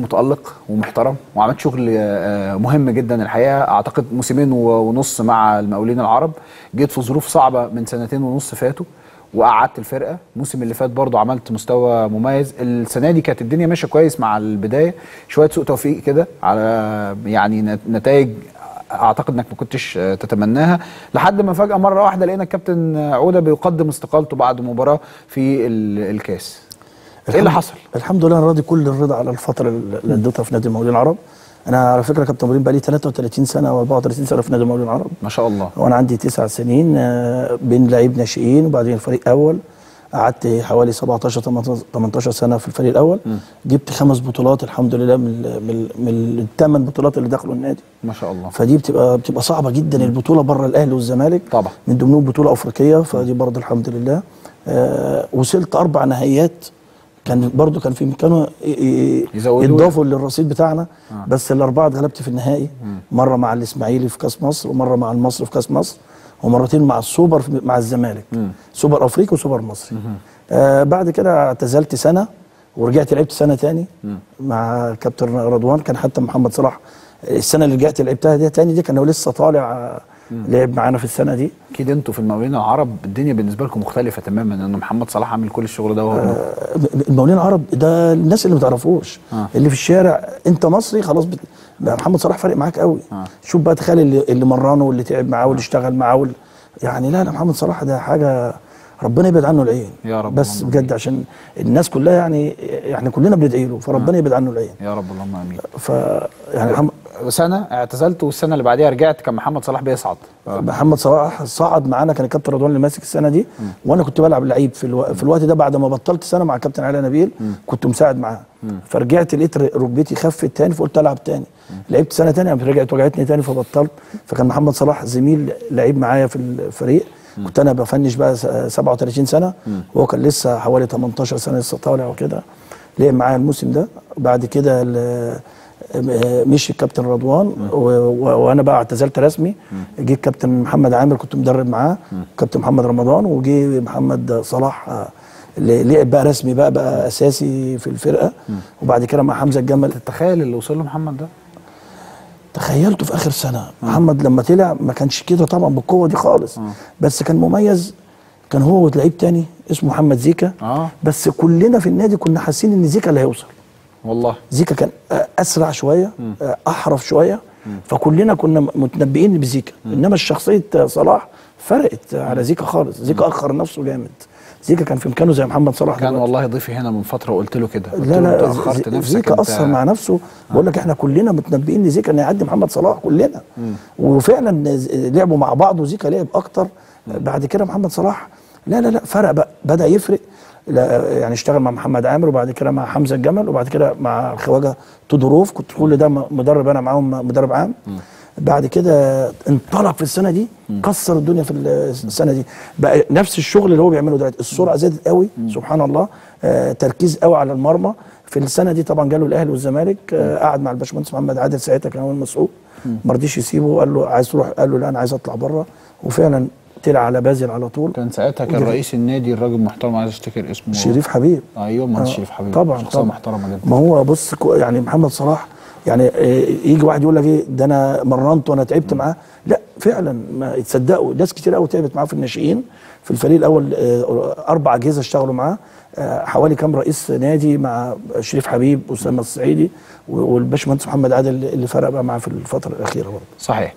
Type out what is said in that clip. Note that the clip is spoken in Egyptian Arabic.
متالق ومحترم وعملت شغل آه، مهم جدا الحقيقه اعتقد موسمين ونص مع المقاولين العرب جيت في ظروف صعبه من سنتين ونص فاتوا وقعدت الفرقه الموسم اللي فات برضو عملت مستوى مميز السنه دي كانت الدنيا ماشيه كويس مع البدايه شويه سوء توفيق كده على يعني نتائج اعتقد انك ما كنتش تتمناها لحد ما فجاه مره واحده لقينا الكابتن عوده بيقدم استقالته بعد مباراه في الكاس ايه اللي حصل الحمد لله انا راضي كل الرضا على الفتره اللي اديتها في نادي المقاولين العرب انا على فكره كابتن ابراهيم بقى لي 33 سنه او 34 سنه في نادي المقاولين العرب ما شاء الله وانا عندي تسع سنين آه، بين لعيب ناشئين وبعدين فريق اول قعدت حوالي 17 18 سنه في الفريق الاول م. جبت خمس بطولات الحمد لله من من, من الثمان بطولات اللي دخلوا النادي ما شاء الله فدي بتبقى بتبقى صعبه جدا م. البطوله بره الاهلي والزمالك طبعا من ضمنهم بطوله افريقيه فدي برضه الحمد لله آه وصلت اربع نهائيات كان برضو كان في امكانه يضافوا للرصيد بتاعنا آه. بس الاربعه اتغلبت في النهائي مم. مره مع الاسماعيلي في كاس مصر ومره مع المصري في كاس مصر ومرتين مع السوبر مع الزمالك سوبر افريقي وسوبر مصري آه بعد كده اعتزلت سنه ورجعت لعبت سنه تاني مم. مع الكابتن رضوان كان حتى محمد صلاح السنه اللي رجعت لعبتها دي تاني دي كان هو لسه طالع لعب معانا في السنه دي اكيد انتوا في المقاولين العرب الدنيا بالنسبه لكم مختلفه تماما ان محمد صلاح عامل كل الشغل ده وهو آه المقاولين العرب ده الناس اللي ما تعرفوش آه. اللي في الشارع انت مصري خلاص بت... محمد صلاح فارق معاك قوي آه. شوف بقى تخيل اللي, اللي مرنه واللي تعب معاه واللي اشتغل معاه واللي... يعني لا لا محمد صلاح ده حاجه ربنا يبعد عنه العين يا رب بس بجد عشان الناس كلها يعني يعني كلنا بندعي له فربنا آه. يبعد عنه العين يا رب اللهم امين ف يعني محمد سنه اعتزلت والسنه اللي بعديها رجعت كان محمد صلاح بيصعد محمد صلاح صعد معانا كان الكابتن رضوان اللي ماسك السنه دي م. وانا كنت بلعب لعيب في, الو... في الوقت ده بعد ما بطلت سنه مع الكابتن علي نبيل م. كنت مساعد معاه فرجعت لقيت ركبتي خفت تاني فقلت العب تاني م. لعبت سنه تانية رجعت وجعتني تاني فبطلت فكان محمد صلاح زميل لعيب معايا في الفريق كنت انا بفنش بقى 37 سنه وهو كان لسه حوالي 18 سنه لسه طالع وكده لعب معايا الموسم ده بعد كده مشي الكابتن رضوان وانا بقى اعتزلت رسمي جه الكابتن محمد عامر كنت مدرب معاه كابتن محمد رمضان وجه محمد صلاح اللي لعب بقى رسمي بقى بقى اساسي في الفرقه وبعد كده مع حمزه الجمل تتخيل اللي وصل له محمد ده تخيلته في اخر سنه محمد لما طلع ما كانش كده طبعا بالقوه دي خالص بس كان مميز كان هو ولعيب تاني اسمه محمد زيكا آه. بس كلنا في النادي كنا حاسين ان زيكا اللي هيوصل والله زيكا كان اسرع شويه احرف شويه فكلنا كنا متنبئين بزيكا انما شخصيه صلاح فرقت على زيكا خالص زيكا اخر نفسه جامد زيكا كان في امكانه زي محمد صلاح كان دلوقتي. والله ضيفي هنا من فتره وقلت له كده لا لا أخرت نفسك زيكا اثر مع نفسه آه. بقول لك احنا كلنا متنبئين لزيكا انه يعدي محمد صلاح كلنا مم. وفعلا لعبوا مع بعض وزيكا لعب اكتر مم. بعد كده محمد صلاح لا لا لا فرق بقى بدا يفرق يعني اشتغل مع محمد عامر وبعد كده مع حمزه الجمل وبعد كده مع الخواجه تودوروف كنت كل ده مدرب انا معاهم مدرب عام م. بعد كده انطلق في السنه دي كسر الدنيا في السنه دي بقى نفس الشغل اللي هو بيعمله دلوقتي السرعه زادت قوي سبحان الله آه تركيز قوي على المرمى في السنه دي طبعا جاله الاهلي والزمالك آه قعد مع الباشمهندس محمد عادل ساعتها كان هو المسؤول ما رضيش يسيبه قال له عايز تروح قال له لا انا عايز اطلع بره وفعلا طلع على بازل على طول كان ساعتها كان رئيس النادي الراجل محترم عايز افتكر اسمه شريف حبيب ايوه مهندس شريف حبيب طبعا شخصيه طبعا محترمه جدا ما هو بص يعني محمد صلاح يعني يجي واحد يقول لك ايه ده انا مرنت وانا تعبت معاه لا فعلا ما تصدقوا ناس كتير قوي تعبت معاه في الناشئين في الفريق الاول اربع اجهزه اشتغلوا معاه حوالي كام رئيس نادي مع شريف حبيب اسامه الصعيدي والباشمهندس محمد عادل اللي فرق بقى معاه في الفتره الاخيره برضه صحيح